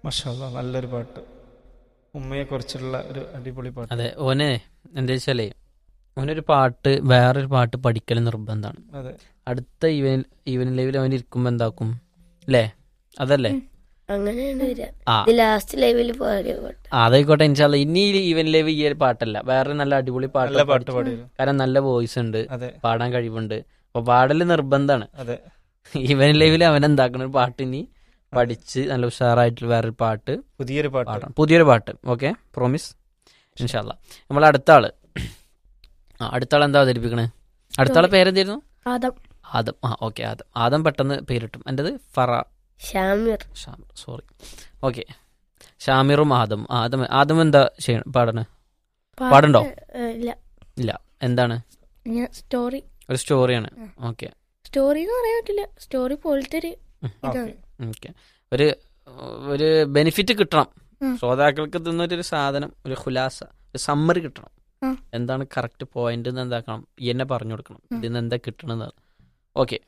മഷാല്ല നല്ലൊരു പാട്ട് ഉമ്മയെ കുറിച്ചുള്ള ഒരു അടിപൊളി പാട്ട് അതെ ഓനെ എന്താ വെച്ചാലേ ഓനൊരു പാട്ട് വേറൊരു പാട്ട് പഠിക്കൽ നിർബന്ധമാണ് അതെ അടുത്ത ഈവൻ ഈവനിങ് ലൈവിൽ അവൻ ഇരിക്കുമ്പോൾ എന്താക്കും അല്ലേ അതല്ലേ അങ്ങനെയാണ് വരിക ആ ഇത് ലാസ്റ്റ് ലൈവിൽ പാടിയ പാട്ട് അതായിക്കോട്ടെ ഇൻഷാല്ല ഇനി ഈവൻ ലൈവ് ഈ ഒരു പാട്ടല്ല വേറെ നല്ല അടിപൊളി പാട്ട് നല്ല പാട്ട് പഠിച്ചു. പാടിയിരുന്നു കാരണം നല്ല വോയിസ് ഉണ്ട് അതെ പാടാൻ കഴിവുണ്ട് അപ്പൊ പാടല് നിർബന്ധമാണ് അതെ ഈവൻ ലൈവിൽ അവൻ എന്താക്കണ ഒരു പാട്ട് ഇനി പഠിച്ച് നല്ല ഉഷാറായിട്ടുള്ള വേറൊരു പാട്ട് പുതിയൊരു പാട്ട് പാടണം പുതിയൊരു പാട്ട് ഓക്കെ പ്രോമിസ് ഇൻഷാല്ല നമ്മൾ അടുത്ത ആള് ആ അടുത്ത ആൾ എന്താ അവതരിപ്പിക്കണേ അടുത്ത ആളെ പേരെന്തായിരുന്നു ആദം ആദം ആ ഓക്കെ ആദം ആദം പെട്ടെന്ന് പേരിട്ടും എൻ്റെത് ഫറ ഷാമിർ ഷാമിർ സോറി ഓക്കെ ഷാമിറും ആദം ആദം ആദം എന്താ ചെയ്യണം പാടണേ പാടുണ്ടോ? ഏ, ഇല്ല ഇല്ല എന്താണ് ഞാൻ സ്റ്റോറി ഒരു സ്റ്റോറിയാണ് ഓക്കെ സ്റ്റോറി എന്ന് പറയാൻ പറ്റില്ല സ്റ്റോറി പോലത്തെ ഒരു ഇതാണ് ഓക്കെ ഒരു ഒരു ബെനിഫിറ്റ് കിട്ടണം ഉം. ശ്രോതാക്കൾക്ക് തിന്നൊരു സാധനം ഒരു ഖുലാസ ഒരു സമ്മറി കിട്ടണം ഉം. എന്താണ് കറക്റ്റ് പോയിന്റ് എന്ന് എന്താക്കണം ഈ എന്നെ പറഞ്ഞു കൊടുക്കണം ഉം. ഇതിൽ നിന്ന് എന്താ കിട്ടണമെന്ന് ഓക്കെ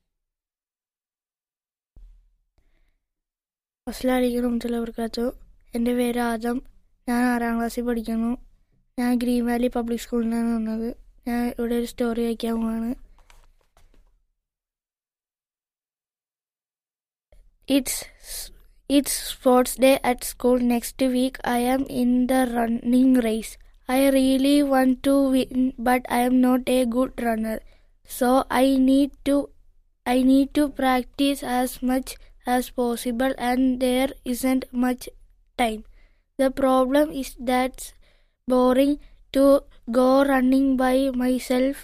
അസ്ലാലിക്കും റഹ്മത്തുള്ളവർക്കകത്തു എൻ്റെ പേര് ആദം ഞാൻ ആറാം ക്ലാസ്സിൽ പഠിക്കുന്നു ഞാൻ ഗ്രീൻ വാലി പബ്ലിക് സ്കൂളിൽ നിന്നാണ് വന്നത് ഞാൻ ഇവിടെ ഒരു സ്റ്റോറി വയ്ക്കാൻ പോവാണ് it's it's sports day at school next week I am in the running race I really want to win but I am not a good runner so I need to I need to practice as much as possible and there isn't much time. The problem is that's boring to go running by myself.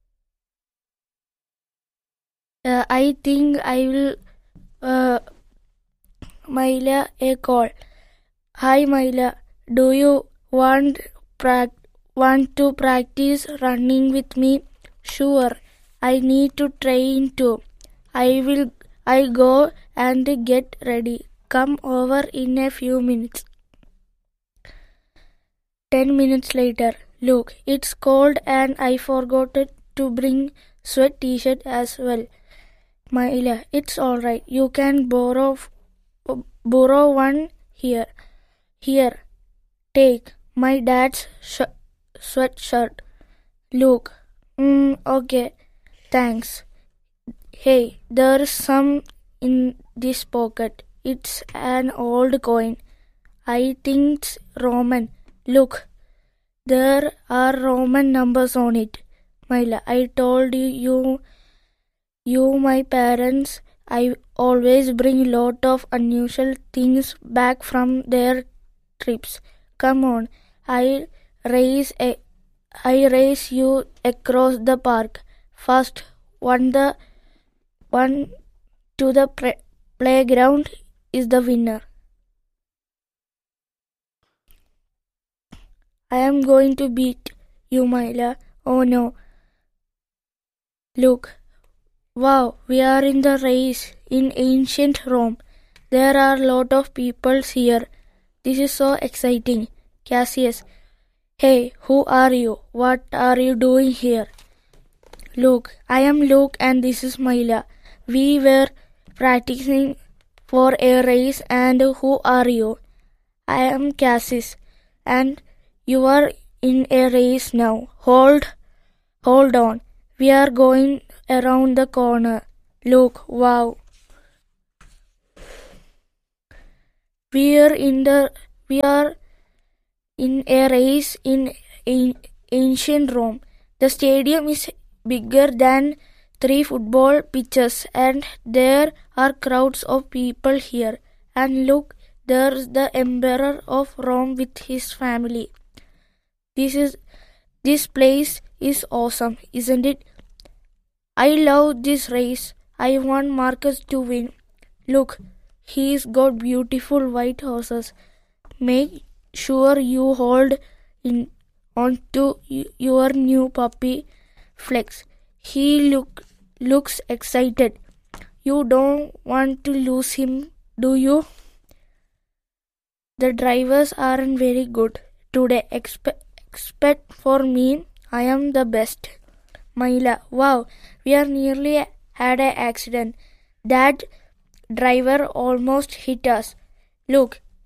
Uh, I think I will uh, Maila a call. Hi Maila, do you want prac- want to practice running with me? Sure, I need to train too. I will I go and get ready. Come over in a few minutes. Ten minutes later. Look, it's cold and I forgot to bring sweat t-shirt as well. Maila, it's alright. You can borrow borrow one here. Here, take my dad's sh- sweatshirt. Look, mm, okay, thanks. Hey, there's some in this pocket. It's an old coin. I think it's Roman. Look, there are Roman numbers on it. Myla, I told you, you, you, my parents, I always bring lot of unusual things back from their trips. Come on, I race a, I race you across the park. First, one the one to the pre- playground is the winner. I am going to beat you, Myla. Oh no. Look. Wow, we are in the race in ancient Rome. There are a lot of people here. This is so exciting. Cassius. Hey, who are you? What are you doing here? Luke, I am Luke and this is Myla. We were practicing for a race and who are you? I am Cassis and you are in a race now. Hold hold on. We are going around the corner. Look, wow. We are in the we are in a race in, in ancient Rome. The stadium is bigger than three football pitches and there are crowds of people here and look there's the emperor of rome with his family this is this place is awesome isn't it i love this race i want marcus to win look he's got beautiful white horses make sure you hold in on to y- your new puppy flex he look looks excited. You don't want to lose him, do you? The drivers aren't very good today. Expe- expect for me, I am the best. Maila, wow, we are nearly had an accident. That driver almost hit us. Look,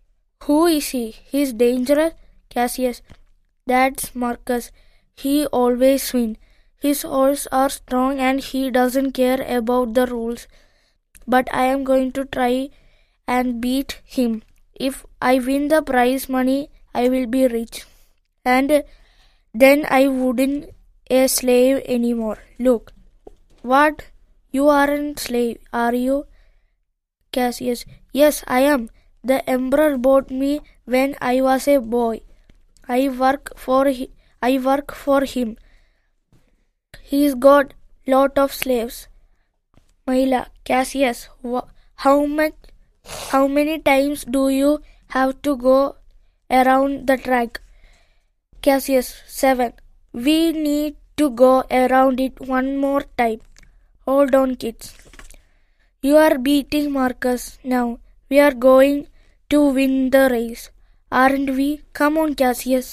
Who is he? He's dangerous? Cassius. That's Marcus. He always wins. His horses are strong and he doesn't care about the rules. But I am going to try and beat him. If I win the prize money, I will be rich. And then I wouldn't a slave anymore. Look, what? You aren't slave, are you? Cassius. Yes, I am. The emperor bought me when I was a boy. I work for hi- I work for him. He's got lot of slaves. Maila, Cassius, wha- how much how many times do you have to go around the track? Cassius, seven. We need to go around it one more time. Hold on, kids. You are beating Marcus now. We are going to win the race, aren't we? Come on, Cassius.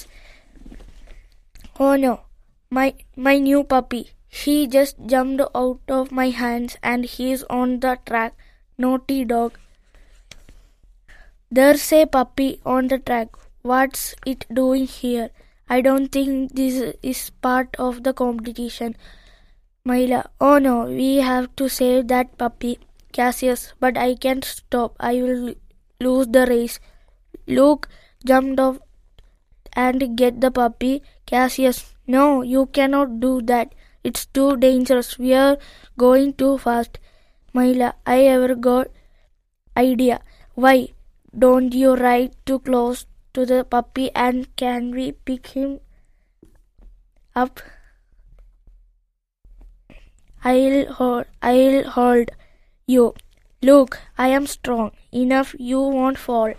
Oh no, my my new puppy. He just jumped out of my hands and he's on the track. Naughty dog. There's a puppy on the track. What's it doing here? I don't think this is part of the competition. Myla, oh no, we have to save that puppy. Cassius, but I can't stop. I will lose the race. Luke jumped off and get the puppy. Cassius, no, you cannot do that. It's too dangerous. We are going too fast. Myla, I ever got idea. Why don't you ride too close to the puppy and can we pick him up? I'll hold, I'll hold you. Look, I am strong enough. You won't fall.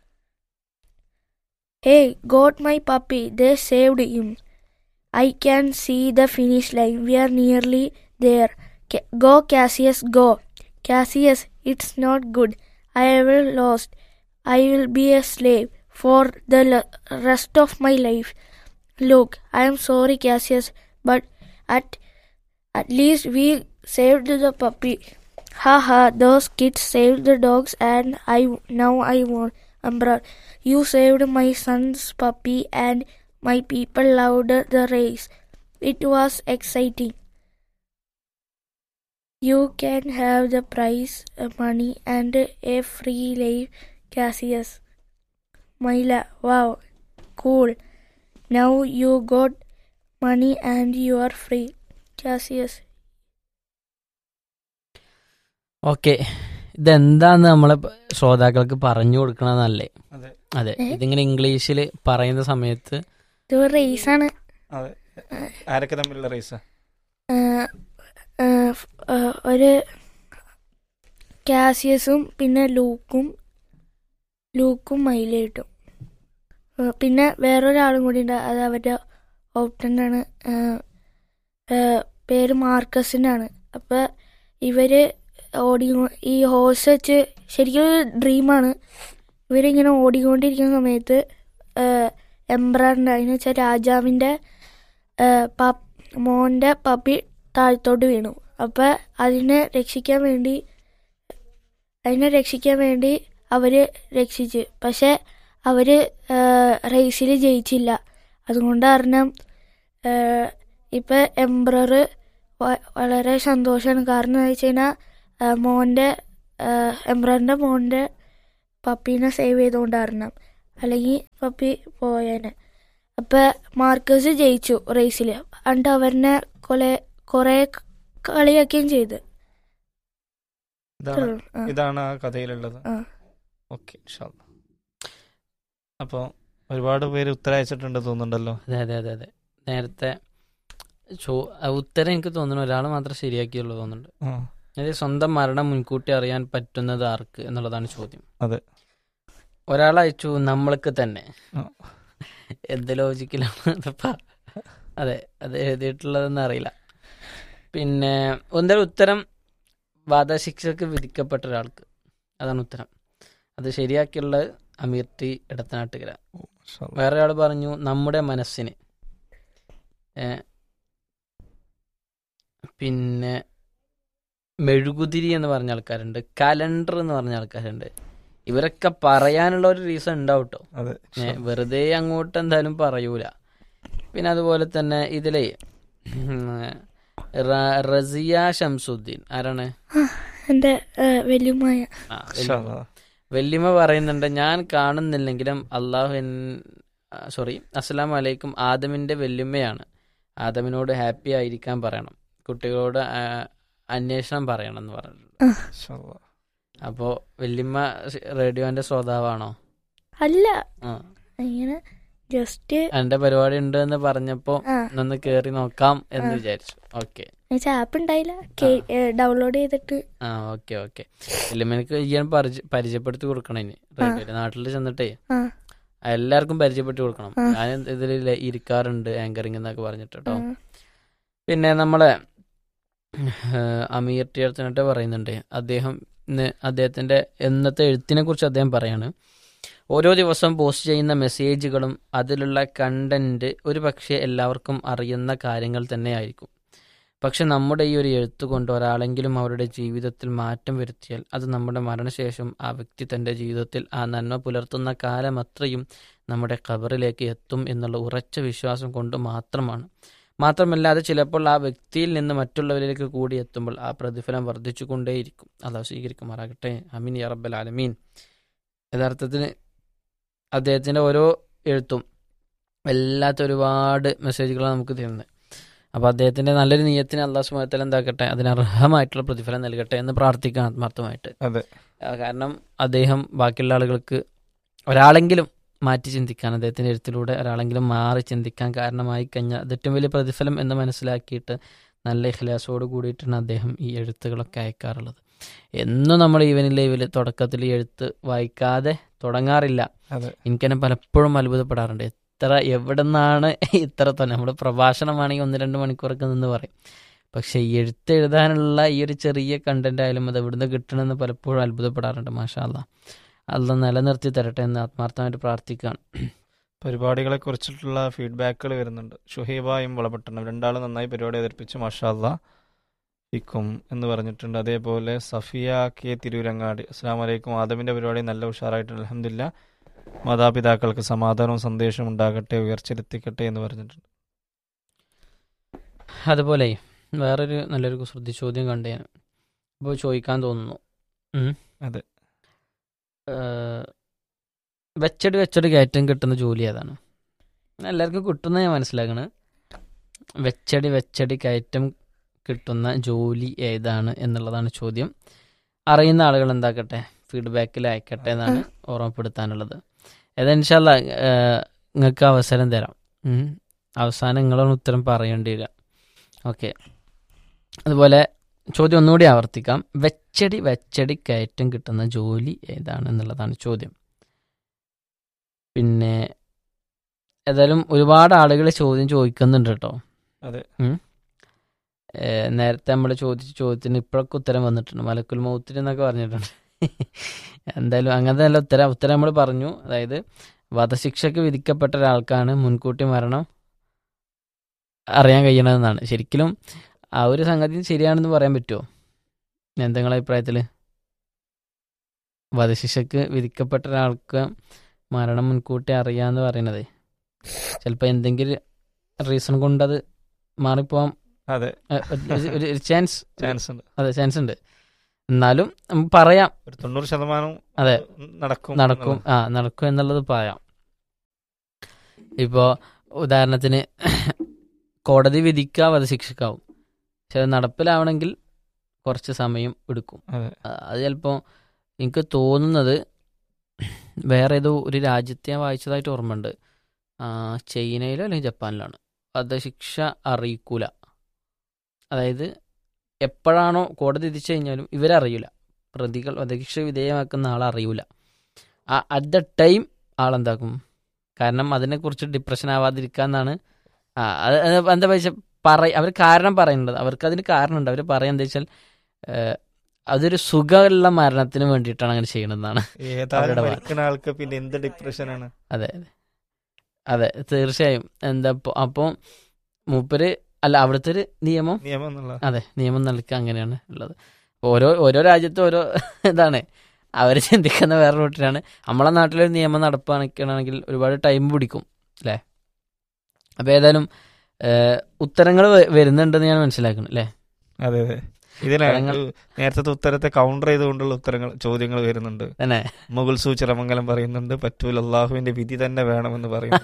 Hey, got my puppy. They saved him. I can see the finish line. We are nearly there. Ca- go, Cassius, go. Cassius, it's not good. I have lost. I will be a slave for the l- rest of my life. Look, I am sorry, Cassius, but at at least we saved the puppy. Ha ha, those kids saved the dogs and I now I won. Umbra, you saved my son's puppy and my people loved the race. It was exciting. You can have the prize uh, money and a free life, Cassius. Myla, wow, cool. Now you got money and you are free. Cassius, okay ഇതെന്താന്ന് നമ്മളെ പ- ശ്രോതാക്കൾക്ക് പറഞ്ഞു കൊടുക്കണമെന്നല്ലേ അതെ അതെ ഏ? ഇതിങ്ങനെ ഇംഗ്ലീഷിൽ പറയുന്ന സമയത്ത് ഇത് ഒരു റേസാണ് അതെ ആരൊക്കെ തമ്മിലുള്ള റേസാ ഒരു കാസിയസും പിന്നെ ലൂക്കും ലൂക്കും മൈലയിട്ടും പിന്നെ വേറൊരാളും കൂടി ഉണ്ട് അത് അവരുടെ ഓപ്റ്റൻ്റാണ് പേര് മാർക്കസിനാണ് അപ്പം ഇവര് ഓടി ഈ ഹോഴ്സ് വെച്ച് ശരിക്കും ഒരു ഡ്രീമാണ് ഇവരിങ്ങനെ ഓടിക്കൊണ്ടിരിക്കുന്ന സമയത്ത് എംബ്രാറിൻ്റെ അതിന് വെച്ചാൽ രാജാവിൻ്റെ പ- മോൻ്റെ പപ്പി താഴത്തോട്ട് വീണു അപ്പം അതിനെ രക്ഷിക്കാൻ വേണ്ടി അതിനെ രക്ഷിക്കാൻ വേണ്ടി അവര് രക്ഷിച്ച് പക്ഷെ അവര് റേസിൽ ജയിച്ചില്ല അതുകൊണ്ട് കാരണം ഏഹ്, ഇപ്പൊ എംബ്രർ വളരെ സന്തോഷമാണ് കാരണം എന്ന് വെച്ച് കഴിഞ്ഞാൽ മോൻ്റെ എംബ്രറിൻ്റെ മോൻ്റെ പപ്പീനെ സേവ് ചെയ്തുകൊണ്ട് കാരണം അല്ലെങ്കിൽ പപ്പി പോയേനെ അപ്പൊ മാർക്കസ് ജയിച്ചു റേസിൽ എന്നിട്ട് അവരിനെ കൊലെ കുറെ കളിയാക്കുകയും ചെയ്ത് ഇതാണ് ആ. ഇതാണ് ആ കഥയിലുള്ളത് ആ. ഓക്കെ അപ്പോൾ ഒരുപാട് പേര് ഉത്തരം അയച്ചിട്ടുണ്ട് തോന്നുന്നുണ്ടല്ലോ അതെ അതെ അതെ അതെ നേരത്തെ ചോ ആ ഉത്തരം എനിക്ക് തോന്നുന്നു ഒരാൾ മാത്രം ശരിയാക്കിയുള്ളൂ തോന്നുന്നുണ്ട് ആ, അതായത് സ്വന്തം മരണം മുൻകൂട്ടി അറിയാൻ പറ്റുന്നത് ആർക്ക് എന്നുള്ളതാണ് ചോദ്യം അതെ. ഒരാൾ അയച്ചു നമ്മൾക്ക് തന്നെ ആ. എന്ത് ലോജിക്കലാണ് അതിപ്പോ അതെ അത് എഴുതിയിട്ടുള്ളതെന്ന് അറിയില്ല പിന്നെ ഒന്നര ഉത്തരം വധശിക്ഷക്ക് വിധിക്കപ്പെട്ട ഒരാൾക്ക് അതാണ് ഉത്തരം അത് ശരിയാക്കിയുള്ളത് അമീർ ടി ഇടത്തനാട്ടുകര മാഷാ അല്ലാ. വേറെ ആൾ പറഞ്ഞു നമ്മുടെ മനസ്സിന് ഏ, പിന്നെ മെഴുകുതിരി എന്ന് പറഞ്ഞ ആൾക്കാരുണ്ട് കലണ്ടർ എന്ന് പറഞ്ഞ ആൾക്കാരുണ്ട് ഇവരൊക്കെ പറയാനുള്ള ഒരു റീസൺ ഉണ്ടാവും കേട്ടോ അതെ ഏ, വെറുതെ അങ്ങോട്ട് എന്തായാലും പറയൂല പിന്നെ അതുപോലെ തന്നെ ഇതിലെ ഉം, റ- റസിയ ഷംസുദ്ദീൻ ആരാണ് എൻ്റെ വലിയമായ ആ, ഇൻഷാ അല്ലാ. വല്യമ്മ പറയുന്നുണ്ട് ഞാൻ കാണുന്നില്ലെങ്കിലും അള്ളാഹു സോറി അസ്സലാം വലൈക്കും ആദമിന്റെ വല്യമ്മയാണ് ആദമിനോട് ഹാപ്പി ആയിരിക്കാൻ പറയണം കുട്ടികളോട് ആ, അന്വേഷണം പറയണം എന്ന് പറഞ്ഞിട്ടുണ്ട് ഇൻഷാ അല്ലാ. അപ്പോ വല്യമ്മ റേഡിയോന്റെ ശ്രോതാവാണോ അല്ല ആ ഇങ്ങനെ ജസ്റ്റ് എന്റെ പരിപാടി ഉണ്ട് എന്ന് പറഞ്ഞപ്പോ ആ ഒന്ന് കേറി നോക്കാം എന്ന് വിചാരിച്ചു ഓക്കെ എന്നുവെച്ചാൽ ആപ്പ് ഉണ്ടായില്ല ഡൗൺലോഡ് ചെയ്തിട്ട് ആ ഓക്കെ ഓക്കെ വല്യമ്മക്ക് ചെയ്യാൻ പരിചയപ്പെടുത്തി കൊടുക്കണം ഇനി റേഡിയോയില് നാട്ടിൽ ചെന്നിട്ടേ ആ എല്ലാവർക്കും പരിചയപ്പെട്ട് കൊടുക്കണം ആ. ഞാൻ ഇതിൽ ഇരിക്കാറുണ്ട് ആങ്കറിംഗ് എന്നൊക്കെ പറഞ്ഞിട്ട് കേട്ടോ ആ. പിന്നെ നമ്മളെ ഏഹ്, അമീർ ടിയർത്തിനിട്ട് പറയുന്നുണ്ട് അദ്ദേഹം ഇന്ന് അദ്ദേഹത്തിന്റെ എന്നത്തെ എഴുത്തിനെ കുറിച്ച് അദ്ദേഹം പറയാണ് ഓരോ ദിവസവും പോസ്റ്റ് ചെയ്യുന്ന മെസ്സേജുകളും അതിലുള്ള കണ്ടന്റ് ഒരു പക്ഷേ എല്ലാവർക്കും അറിയുന്ന കാര്യങ്ങൾ തന്നെയായിരിക്കും പക്ഷെ നമ്മുടെ ഈ ഒരു എഴുത്ത് കൊണ്ട് ഒരാളെങ്കിലും അവരുടെ ജീവിതത്തിൽ മാറ്റം വരുത്തിയാൽ അത് നമ്മുടെ മരണശേഷം ആ വ്യക്തി തന്റെ ജീവിതത്തിൽ ആ നന്മ പുലർത്തുന്ന കാലം അത്രയും നമ്മുടെ ഖബറിലേക്ക് എത്തും എന്നുള്ള ഉറച്ച വിശ്വാസം കൊണ്ട് മാത്രമാണ് മാത്രമല്ല അത് ചിലപ്പോൾ ആ വ്യക്തിയിൽ നിന്ന് മറ്റുള്ളവരിലേക്ക് കൂടി എത്തുമ്പോൾ ആ പ്രതിഫലം വർദ്ധിച്ചുകൊണ്ടേയിരിക്കും അള്ളാഹു സ്വീകരിക്കുമാറാകട്ടെ അമീൻ യാ റബ്ബൽ ആലമീൻ യഥാർത്ഥത്തിന് അദ്ദേഹത്തിൻ്റെ ഓരോ എഴുത്തും വല്ലാത്ത ഒരുപാട് മെസ്സേജുകളാണ് നമുക്ക് തരുന്നത് അപ്പോൾ അദ്ദേഹത്തിൻ്റെ നല്ലൊരു നീയത്തിന് അള്ളാഹു സുമത്തിൽ എന്താക്കട്ടെ അതിന് അർഹമായിട്ടുള്ള പ്രതിഫലം നൽകട്ടെ എന്ന് പ്രാർത്ഥിക്കാം ആത്മാർത്ഥമായിട്ട് അതെ ആ, കാരണം അദ്ദേഹം ബാക്കിയുള്ള ആളുകൾക്ക് ഒരാളെങ്കിലും മാറ്റി ചിന്തിക്കാൻ അദ്ദേഹത്തിൻ്റെ എഴുത്തിലൂടെ ഒരാളെങ്കിലും മാറി ചിന്തിക്കാൻ കാരണമായി കഴിഞ്ഞാൽ അത് ഏറ്റവും വലിയ പ്രതിഫലം എന്ന് മനസ്സിലാക്കിയിട്ട് നല്ല ഇഖ്ലാസോട് കൂടിയിട്ടാണ് അദ്ദേഹം ഈ എഴുത്തുകളൊക്കെ അയക്കാറുള്ളത് എന്നും നമ്മൾ ഈവനിൽ ലൈവിൽ തുടക്കത്തിൽ ഈ എഴുത്ത് വായിക്കാതെ തുടങ്ങാറില്ല അതെ എനിക്കെന്നെ പലപ്പോഴും അത്ഭുതപ്പെടാറുണ്ട് എത്ര എവിടെ നിന്നാണ് ഇത്ര തന്നെ നമ്മൾ പ്രഭാഷണമാണെങ്കിൽ ഒന്ന് രണ്ട് മണിക്കൂറൊക്കെ നിന്ന് പറയും പക്ഷെ ഈ എഴുത്ത് എഴുതാനുള്ള ഈ ഒരു ചെറിയ കണ്ടന്റ് ആയാലും അത് എവിടുന്ന് കിട്ടണമെന്ന് പലപ്പോഴും അത്ഭുതപ്പെടാറുണ്ട് മാഷാ അല്ലാ അല്ല നിലനിർത്തി തരട്ടെ എന്ന് ആത്മാർത്ഥമായിട്ട് പ്രാർത്ഥിക്കുകയാണ് പരിപാടികളെ കുറിച്ചിട്ടുള്ള ഫീഡ്ബാക്കുകൾ വരുന്നുണ്ട് ഷുഹൈബായും വളപട്ടണം രണ്ടാളും നന്നായി പരിപാടി അവതരിപ്പിച്ചു മഷാല്ല ഇക്കും എന്ന് പറഞ്ഞിട്ടുണ്ട് അതേപോലെ സഫിയ കെ തിരൂരങ്ങാടി അസ്സാം വലൈക്കും ആദമിന്റെ പരിപാടി നല്ല ഉഷാറായിട്ടുണ്ട് അലഹമില്ല മാതാപിതാക്കൾക്ക് സമാധാനവും സന്ദേശവും ഉണ്ടാകട്ടെ ഉയർച്ചയിലെത്തിക്കട്ടെ എന്ന് പറഞ്ഞിട്ടുണ്ട് അതുപോലെ വേറൊരു നല്ലൊരു കുസൃതി ചോദ്യം കണ്ടു ഞാൻ ഇപ്പോൾ ചോദിക്കാൻ തോന്നുന്നു ഉം. അതെ. ഏഹ്, വെച്ചടി വെച്ചടി കയറ്റം കിട്ടുന്ന ജോലി ഏതാണ് എല്ലാവർക്കും കിട്ടുന്ന ഞാൻ മനസ്സിലാക്കണ് വെച്ചടി വെച്ചടി കയറ്റം കിട്ടുന്ന ജോലി ഏതാണ് എന്നുള്ളതാണ് ചോദ്യം അറിയുന്ന ആളുകൾ എന്താക്കട്ടെ ഫീഡ്ബാക്കിൽ അയക്കട്ടെ എന്നാണ് ഓർമ്മപ്പെടുത്താനുള്ളത് ഏതാ നിങ്ങൾക്ക് അവസരം തരാം ഉം. അവസാനം നിങ്ങളാണ് ഉത്തരം പറയേണ്ടി വരിക ഓക്കെ അതുപോലെ ചോദ്യം ഒന്നുകൂടി ആവർത്തിക്കാം വെച്ചടി വെച്ചടി കയറ്റം കിട്ടുന്ന ജോലി ഏതാണ് എന്നുള്ളതാണ് ചോദ്യം പിന്നെ ഏതായാലും ഒരുപാട് ആളുകൾ ചോദ്യം ചോദിക്കുന്നുണ്ട് കേട്ടോ അതെ. ഉം. ഏ, നേരത്തെ നമ്മൾ ചോദിച്ച ചോദ്യത്തിന് ഇപ്പോഴൊക്കെ ഉത്തരം വന്നിട്ടുണ്ട് മലക്കുൽ മൗത്തിൽ എന്നൊക്കെ പറഞ്ഞിട്ടുണ്ട് എന്തായാലും അങ്ങനത്തെ നല്ല ഉത്തരം ഉത്തരം നമ്മൾ പറഞ്ഞു അതായത് വധശിക്ഷയ്ക്ക് വിധിക്കപ്പെട്ട ഒരാൾക്കാണ് മുൻകൂട്ടി മരണം അറിയാൻ കഴിയണതെന്നാണ് ശരിക്കും ആ ഒരു സംഗതി ശരിയാണെന്ന് പറയാൻ പറ്റുമോ എന്താ നിങ്ങളുടെ അഭിപ്രായത്തിൽ വധശിക്ഷക്ക് വിധിക്കപ്പെട്ട ഒരാൾക്ക് മരണം മുൻകൂട്ടി അറിയാന്ന് പറയണത് ചിലപ്പോൾ എന്തെങ്കിലും റീസൺ കൊണ്ടത് മാറിപ്പോവാൻ അതെ ഏ, ഒരു- ഒരു- ഒരു ചാൻസ് ചാൻസ് ഉണ്ട് അതെ ചാൻസ് ഉണ്ട് എന്നാലും നമുക്ക് പറയാം ഒരു തൊണ്ണൂറ് ശതമാനം അതെ. നടക്കും നടക്കും ആ നടക്കും എന്നുള്ളത് പറയാം ഇപ്പോൾ ഉദാഹരണത്തിന് കോടതി വിധിക്കുക വധശിക്ഷക്കാവും പക്ഷെ അത് നടപ്പിലാവണമെങ്കിൽ കുറച്ച് സമയം എടുക്കും അതെ ആ, അത് ചിലപ്പോൾ എനിക്ക് തോന്നുന്നത് വേറെ ഏതോ ഒരു രാജ്യത്തെ ഞാൻ വായിച്ചതായിട്ട് ഓർമ്മയുണ്ട് ആ, ചൈനയിലോ അല്ലെങ്കിൽ ജപ്പാനിലാണ് വധശിക്ഷ അറിയിക്കൂല അതായത് എപ്പോഴാണോ കോടതി വിധിച്ചു കഴിഞ്ഞാലും ഇവരറിയില്ല പ്രതികൾ വധശിക്ഷ വിധേയമാക്കുന്ന ആളെ അറിയൂല ആ അറ്റ് ദ ടൈം ആളെന്താക്കും കാരണം അതിനെക്കുറിച്ച് ഡിപ്രഷൻ ആവാതിരിക്കാന്നാണ് ആ അത് അത് എന്താ വെച്ചാൽ പറ അവർ കാരണം പറയുന്നുണ്ട് അവർക്ക് അതിന് കാരണമുണ്ട് അവർ പറയാൻ എന്താ വെച്ചാൽ ഏഹ്, അതൊരു സുഖമുള്ള മരണത്തിന് വേണ്ടിയിട്ടാണ് അങ്ങനെ ചെയ്യണമെന്നാണ് ഏതായാലും അവരുടെ വാ- മരിക്കുന്ന ആൾക്ക് പിന്നെ എന്ത് ഡിപ്രഷനാണ് അതെ അതെ അതെ തീർച്ചയായും എന്താ ഇപ്പൊ- അപ്പോൾ മൂപ്പര് അല്ല അവിടുത്തെ ഒരു നിയമം നിയമം എന്നുള്ള അതെ നിയമം നൽകുക അങ്ങനെയാണ് ഉള്ളത് ഓരോ ഓരോ രാജ്യത്തും ഓരോ ഇതാണ് അവർ ചിന്തിക്കുന്ന വേറെ റൂട്ടിലാണ് നമ്മളെ നാട്ടിലൊരു നിയമം നടപ്പാക്കണമെങ്കിൽ ഒരുപാട് ടൈം പിടിക്കും അല്ലേ അപ്പോൾ ഏതായാലും ഉത്തരങ്ങൾ വരുന്നുണ്ടെന്ന് ഞാൻ മനസ്സിലാക്കുന്നു അല്ലേ അതെ അതെ ഇതിന് ഉത്തരങ്ങൾ- നേരത്തെ ഉത്തരത്തെ കൗണ്ടർ ചെയ്തുകൊണ്ടുള്ള ഉത്തരങ്ങൾ ചോദ്യങ്ങൾ വരുന്നുണ്ട് തന്നെ മുഗൾ സൂചിറമംഗലം പറയുന്നുണ്ട് പറ്റൂൽ അള്ളാഹുവിന്റെ വിധി തന്നെ വേണമെന്ന് പറയുന്നു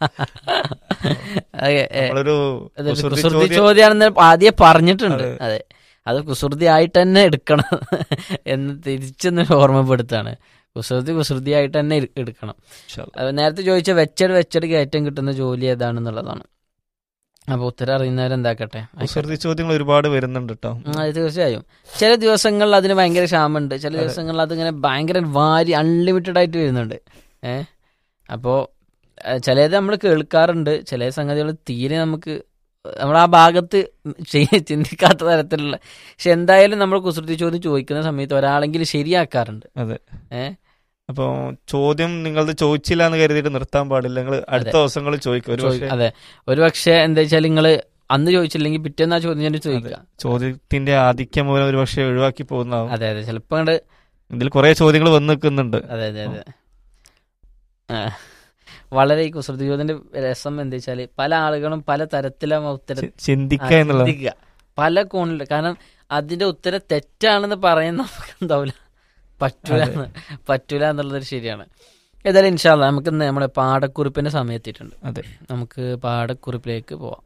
അതെ, ഏ, നമ്മളൊരു അത് കുസൃതി കുസൃതി ചോദ്യം- ചോദ്യമാണെന്ന് ആദ്യം പറഞ്ഞിട്ടുണ്ട് അതെ. അതെ അത് കുസൃതി ആയിട്ട് തന്നെ എടുക്കണം എന്ന് തിരിച്ചൊന്ന് ഓർമ്മപ്പെടുത്താണ് കുസൃതി കുസൃതി ആയിട്ട് തന്നെ ഇരു- എടുക്കണം ഇൻഷാ അല്ലാ. അത് നേരത്തെ ചോദിച്ച വെച്ചട് വെച്ചട് കയറ്റം കിട്ടുന്ന ജോലി ഏതാണെന്നുള്ളതാണ് അപ്പൊ ഉത്തരം അറിയുന്നവരെന്താക്കട്ടെ കുസൃതി ചോദ്യങ്ങൾ ഒരുപാട് വരുന്നുണ്ട് കേട്ടോ ഉം, അത് തീർച്ചയായും ചില ദിവസങ്ങളിൽ അതിന് ഭയങ്കര ക്ഷാമമുണ്ട് ചില അതെ. ദിവസങ്ങളിൽ അതിങ്ങനെ ഭയങ്കര വാരി അൺലിമിറ്റഡ് ആയിട്ട് വരുന്നുണ്ട് ഏ അപ്പോൾ ചിലത് നമ്മൾ കേൾക്കാറുണ്ട് ചില സംഗതികൾ തീരെ നമുക്ക് നമ്മൾ ആ ഭാഗത്ത് ചെയ്യ- ചിന്തിക്കാത്ത തരത്തിലുള്ള പക്ഷെ എന്തായാലും നമ്മൾ കുസൃതി ചോദ്യം ചോദിക്കുന്ന സമയത്ത് ഒരാളെങ്കിലും ശരിയാക്കാറുണ്ട് അതെ ഏ അപ്പൊ ചോദ്യം നിങ്ങളത് ചോദിച്ചില്ല എന്ന് കരുതിയിട്ട് നിർത്താൻ പാടില്ല നിങ്ങൾ അടുത്ത ദിവസങ്ങളിൽ ചോദിക്കും ഒരു ചോദി- പക്ഷേ അതെ ഒരു പക്ഷേ എന്താ വെച്ചാൽ നിങ്ങൾ അന്ന് ചോദിച്ചില്ലെങ്കിൽ പിറ്റേന്ന് ആ ചോദ്യം ഞാൻ ചോദിക്കാം ചോദ്യത്തിന്റെ ആധിക്യം മൂലം ഒരു പക്ഷേ ഒഴിവാക്കി പോകുന്നതാവും അതെ അതെ ചിലപ്പോൾ അങ്ങോട്ട് ഇതിൽ കുറെ ചോദ്യങ്ങൾ വന്നു നിൽക്കുന്നുണ്ട് അതെ അതെ അതെ ആ. വളരെ ഈ കുസൃതി ചോദ്യത്തിന്റെ രസം എന്താ വെച്ചാല് പല ആളുകളും പല തരത്തിലും ആ ഉത്തരം ചി- ചിന്തിക്കുക ആ, എന്നുള്ളത് ചിന്തിക്കുക. പല കോണില് കാരണം അതിന്റെ ഉത്തരം തെറ്റാണെന്ന് പറയാൻ നമുക്ക് എന്താവില്ല പറ്റൂല അതെ. എന്ന് പറ്റൂല എന്നുള്ളത് ശരിയാണ് ഏതായാലും ഇൻഷാല്ല നമുക്ക് ഇന്ന് നമ്മുടെ പാടക്കുറിപ്പിന്റെ സമയം എത്തിയിട്ടുണ്ട് അതെ നമുക്ക് പാടക്കുറിപ്പിലേക്ക് പോവാം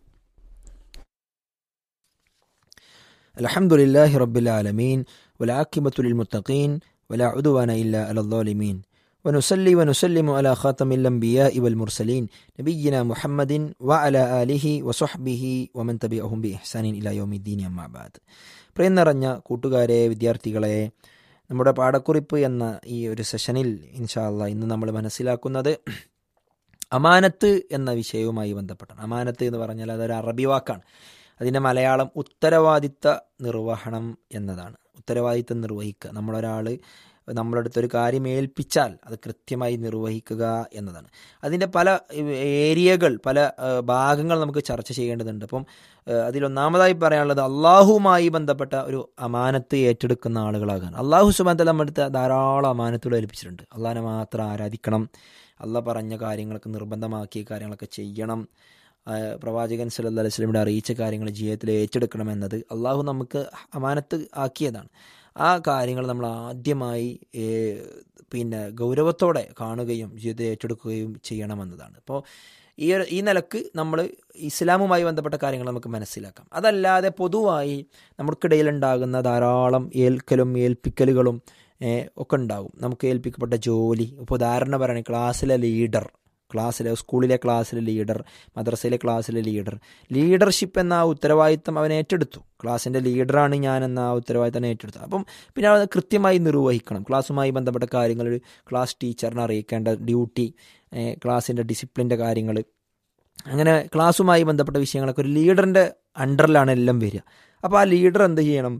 الحمد لله رب العالمين والعاقبة للمتقين ولا عدوان إلا على الظالمين ونصلي ونسلم على خاتم الأنبياء والمرسلين نبينا محمد وعلى آله وصحبه ومن تبعهم بإحسان إلى يوم الدين أما بعد പ്രിയം നിറഞ്ഞ കൂട്ടുകാരെ വിദ്യാർത്ഥികളെ നമ്മുടെ പാഠക്കുറിപ്പ് എന്ന ഈ ഒരു സെഷനിൽ ഇൻഷാല്ല ഇന്ന് നമ്മൾ മനസ്സിലാക്കുന്നത് അമാനത്ത് എന്ന വിഷയവുമായി ബന്ധപ്പെട്ടാണ് അമാനത്ത് എന്ന് പറഞ്ഞാൽ അതൊരു അറബി വാക്കാണ് അതിൻ്റെ മലയാളം ഉത്തരവാദിത്ത നിർവഹണം എന്നതാണ് ഉത്തരവാദിത്തം നിർവഹിക്കുക നമ്മളൊരാൾ നമ്മളെ അടുത്തൊരു കാര്യം ഏൽപ്പിച്ചാൽ അത് കൃത്യമായി നിർവഹിക്കുക എന്നതാണ് അതിൻ്റെ പല ഏരിയകൾ പല ഏഹ്, ഭാഗങ്ങൾ നമുക്ക് ചർച്ച ചെയ്യേണ്ടതുണ്ട് അപ്പം ഏഹ്, അതിലൊന്നാമതായി പറയാനുള്ളത് അള്ളാഹുവുമായി ബന്ധപ്പെട്ട ഒരു അമാനത്ത് ഏറ്റെടുക്കുന്ന ആളുകളാകാൻ അള്ളാഹു സുബാൻ നമ്മുടെ അടുത്ത് ധാരാളം അമാനത്തുകൾ ഏൽപ്പിച്ചിട്ടുണ്ട് അള്ളാഹിനെ മാത്രം ആരാധിക്കണം അള്ളാഹ് പറഞ്ഞ കാര്യങ്ങളൊക്കെ നിർബന്ധമാക്കിയ കാര്യങ്ങളൊക്കെ ചെയ്യണം ആ, പ്രവാചകൻ സല്ലല്ലാഹു അലൈഹി വസല്ലമയുടെ അറിയിച്ച കാര്യങ്ങൾ ജീവിതത്തിൽ ഏറ്റെടുക്കണം എന്നത് അള്ളാഹു നമുക്ക് അമാനത്ത് ആക്കിയതാണ് ആ കാര്യങ്ങൾ നമ്മൾ ആദ്യമായി ഏ, പിന്നെ ഗൗരവത്തോടെ കാണുകയും ജീവിതത്തിൽ ഏറ്റെടുക്കുകയും ചെയ്യണമെന്നതാണ് അപ്പോൾ ഈ ഒരു ഈ നിലക്ക് നമ്മൾ ഇസ്ലാമുമായി ബന്ധപ്പെട്ട കാര്യങ്ങൾ നമുക്ക് മനസ്സിലാക്കാം അതല്ലാതെ പൊതുവായി നമുക്കിടയിൽ ഉണ്ടാകുന്ന ധാരാളം ഏൽക്കലും ഏൽപ്പിക്കലുകളും ഏ, ഒക്കെ ഉണ്ടാകും നമുക്ക് ഏൽപ്പിക്കപ്പെട്ട ജോലി ഇപ്പോൾ ഉദാഹരണം പറയുകയാണെങ്കിൽ ക്ലാസ്സിലെ ലീഡർ ക്ലാസ്സിലെ സ്കൂളിലെ ക്ലാസ്സിലെ ലീഡർ മദ്രസയിലെ ക്ലാസ്സിലെ ലീഡർ ലീഡർഷിപ്പ് എന്ന ആ ഉത്തരവാദിത്തം അവൻ ഏറ്റെടുത്തു ക്ലാസ്സിൻ്റെ ലീഡറാണ് ഞാൻ എന്ന ആ ഉത്തരവാദിത്തം ഏറ്റെടുത്തു അപ്പം പിന്നെ അത് കൃത്യമായി നിർവഹിക്കണം ക്ലാസ്സുമായി ബന്ധപ്പെട്ട കാര്യങ്ങൾ ഒരു ക്ലാസ് ടീച്ചറിനെ അറിയിക്കേണ്ട ഡ്യൂട്ടി ക്ലാസ്സിൻ്റെ ഡിസിപ്ലിൻ്റെ കാര്യങ്ങൾ അങ്ങനെ ക്ലാസ്സുമായി ബന്ധപ്പെട്ട വിഷയങ്ങളൊക്കെ ഒരു ലീഡറിൻ്റെ അണ്ടറിലാണ് എല്ലാം വരിക അപ്പോൾ ആ ലീഡർ എന്ത് ചെയ്യണം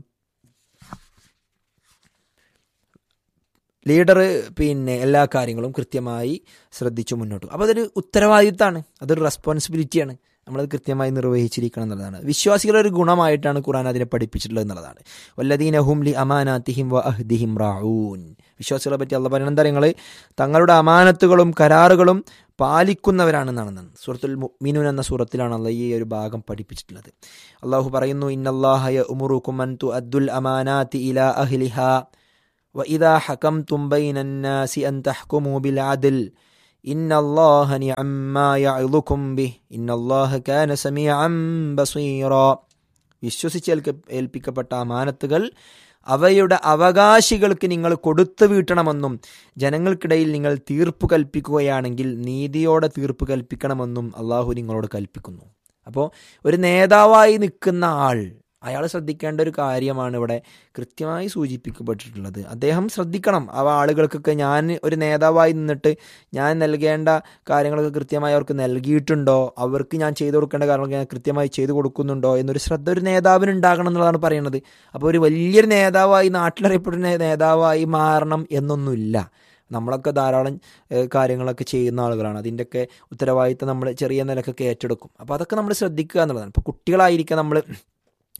ലീഡർ പിന്നെ എല്ലാ കാര്യങ്ങളും കൃത്യമായി ശ്രദ്ധിച്ചു മുന്നോട്ട് പോകും അപ്പോൾ അതൊരു ഉത്തരവാദിത്തമാണ് അതൊരു റെസ്പോൺസിബിലിറ്റിയാണ് നമ്മളത് കൃത്യമായി നിർവഹിച്ചിരിക്കണം എന്നുള്ളതാണ് വിശ്വാസികളുടെ ഒരു ഗുണമായിട്ടാണ് ഖുറാൻ അതിനെ പഠിപ്പിച്ചിട്ടുള്ളത് എന്നുള്ളതാണ് വല്ലദീന ഹും ലി അമാനാത്തിഹിം വ അഹ്ദിഹിം റാഊൻ വിശ്വാസികളെ പറ്റി അള്ള പറയുന്നത് എന്താ നിങ്ങൾ തങ്ങളുടെ അമാനത്തുകളും കരാറുകളും പാലിക്കുന്നവരാണെന്നാണ് സൂറത്തുൽ മിനുൻ എന്ന സൂറത്തിലാണ് അള്ള ഈ ഒരു ഭാഗം പഠിപ്പിച്ചിട്ടുള്ളത് അള്ളാഹു പറയുന്നു ഇന്നല്ലാഹയ ഉമുറുക്കും അൻ തു അദ്ദുൽ അമാനാത്തി ഇല അഹ്ലിഹ وإذا حكمتم بين الناس أن تحكموا بالعدل إن الله نعم ما يعظكم به إن الله كان سميعا بصيرا വിശ്വസിച്ച് ഏൽക്ക- ഏൽപ്പിക്കപ്പെട്ട അമാനത്തുകൾ അവയുടെ അവകാശികൾക്ക് നിങ്ങൾ കൊടുത്തു വീട്ടണമെന്നും ജനങ്ങൾക്കിടയിൽ നിങ്ങൾ തീർപ്പ് കൽപ്പിക്കുകയാണെങ്കിൽ നീതിയോടെ തീർപ്പ് കൽപ്പിക്കണമെന്നും അള്ളാഹു നിങ്ങളോട് കൽപ്പിക്കുന്നു അപ്പോൾ ഒരു നേതാവായി നിൽക്കുന്ന ആൾ അയാൾ ശ്രദ്ധിക്കേണ്ട ഒരു കാര്യമാണ് ഇവിടെ കൃത്യമായി സൂചിപ്പിക്കപ്പെട്ടിട്ടുള്ളത് അദ്ദേഹം ശ്രദ്ധിക്കണം അവ ആളുകൾക്കൊക്കെ ഞാൻ ഒരു നേതാവായി നിന്നിട്ട് ഞാൻ നൽകേണ്ട കാര്യങ്ങളൊക്കെ കൃത്യമായി അവർക്ക് നൽകിയിട്ടുണ്ടോ അവർക്ക് ഞാൻ ചെയ്തു കൊടുക്കേണ്ട കാര്യങ്ങളൊക്കെ ഞാൻ കൃത്യമായി ചെയ്തു കൊടുക്കുന്നുണ്ടോ എന്നൊരു ശ്രദ്ധ ഒരു നേതാവിന് ഉണ്ടാകണം എന്നുള്ളതാണ് പറയുന്നത് അപ്പോൾ ഒരു വലിയൊരു നേതാവായി നാട്ടിലറിയപ്പെടുന്ന നേതാവായി മാറണം എന്നൊന്നുമില്ല നമ്മളൊക്കെ ധാരാളം ഏഹ്, കാര്യങ്ങളൊക്കെ ചെയ്യുന്ന ആളുകളാണ് അതിൻ്റെയൊക്കെ ഉത്തരവാദിത്തം നമ്മൾ ചെറിയ നിലക്കൊക്കെ ഏറ്റെടുക്കും അപ്പോൾ അതൊക്കെ നമ്മൾ ശ്രദ്ധിക്കുക എന്നുള്ളതാണ് ഇപ്പോൾ കുട്ടികളായിരിക്കാം നമ്മൾ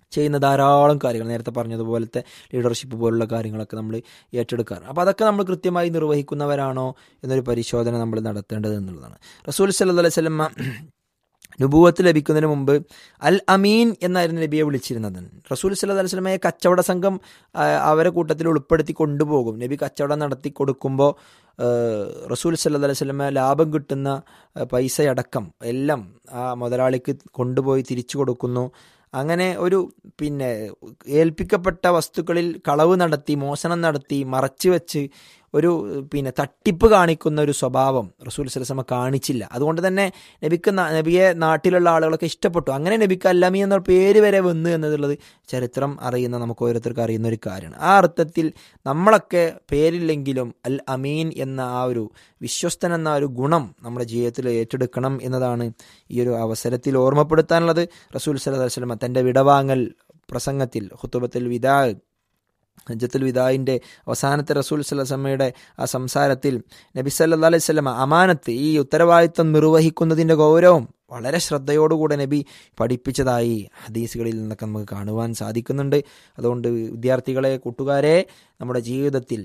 ചെയ്യുന്ന ധാരാളം കാര്യങ്ങൾ നേരത്തെ പറഞ്ഞതുപോലത്തെ ലീഡർഷിപ്പ് പോലുള്ള കാര്യങ്ങളൊക്കെ നമ്മൾ ഏറ്റെടുക്കാറ് അപ്പോൾ അതൊക്കെ നമ്മൾ കൃത്യമായി നിർവഹിക്കുന്നവരാണോ എന്നൊരു പരിശോധന നമ്മൾ നടത്തേണ്ടത് എന്നുള്ളതാണ് റസൂൽ സല്ലല്ലാഹു അലൈഹി വസല്ലമ നുബൂവത്ത് ലഭിക്കുന്നതിന് മുമ്പ് അൽ അമീൻ എന്നായിരുന്നു നബിയെ വിളിച്ചിരുന്നത് റസൂൽ സല്ലല്ലാഹു അലൈഹി വസല്ലമയെ കച്ചവട സംഘം ആ, അവരെ കൂട്ടത്തിൽ ഉൾപ്പെടുത്തി കൊണ്ടുപോകും നബി കച്ചവടം നടത്തി കൊടുക്കുമ്പോൾ റസൂൽ സല്ലല്ലാഹു അലൈഹി വസല്ലമ ലാഭം കിട്ടുന്ന ആ, പൈസയടക്കം എല്ലാം ആ മുതലാളിക്ക് കൊണ്ടുപോയി തിരിച്ചു കൊടുക്കുന്നു അങ്ങനെ ഒരു പിന്നെ ഏൽപ്പിക്കപ്പെട്ട വസ്തുക്കളിൽ കളവ് നടത്തി മോഷണം നടത്തി മറച്ചു വെച്ച് ഒരു പിന്നെ തട്ടിപ്പ് കാണിക്കുന്ന ഒരു സ്വഭാവം റസൂൽ സലസമ കാണിച്ചില്ല അതുകൊണ്ട് തന്നെ നബിക്ക് ന- നബിയെ നാട്ടിലുള്ള ആളുകളൊക്കെ ഇഷ്ടപ്പെട്ടു അങ്ങനെ നബിക്ക് അല്ലമി എന്ന പേര് വരെ വന്നു എന്നുള്ളത് ചരിത്രം അറിയുന്ന നമുക്ക് ഓരോരുത്തർക്ക് അറിയുന്ന ഒരു കാര്യമാണ് ആ അർത്ഥത്തിൽ നമ്മളൊക്കെ പേരില്ലെങ്കിലും അൽ അമീൻ എന്ന ആ ഒരു വിശ്വസ്തൻ എന്ന ഒരു ഗുണം നമ്മുടെ ജീവിതത്തിൽ ഏറ്റെടുക്കണം എന്നതാണ് ഈ ഒരു അവസരത്തിൽ ഓർമ്മപ്പെടുത്താനുള്ളത് റസൂൽ സല്ലല്ലാഹു അലൈഹി വസല്ലമ തൻ്റെ വിടവാങ്ങൽ പ്രസംഗത്തിൽ ഹുത്തുബത്തുൽ വിദാ ഹജ്ജത്തുൽ വിദായിൻ്റെ അവസാനത്തെ റസൂൽ സല്ലമ്മയുടെ ആ സംസാരത്തിൽ നബി സല്ലല്ലാഹു അലൈഹി വസല്ലമ അമാനത്ത് ഈ ഉത്തരവാദിത്വം നിർവഹിക്കുന്നതിൻ്റെ ഗൗരവം വളരെ ശ്രദ്ധയോടുകൂടെ നബി പഠിപ്പിച്ചതായി ഹദീസുകളിൽ നിന്നൊക്കെ നമുക്ക് കാണുവാൻ സാധിക്കുന്നുണ്ട് അതുകൊണ്ട് വിദ്യാർത്ഥികളെ കൂട്ടുകാരെ നമ്മുടെ ജീവിതത്തിൽ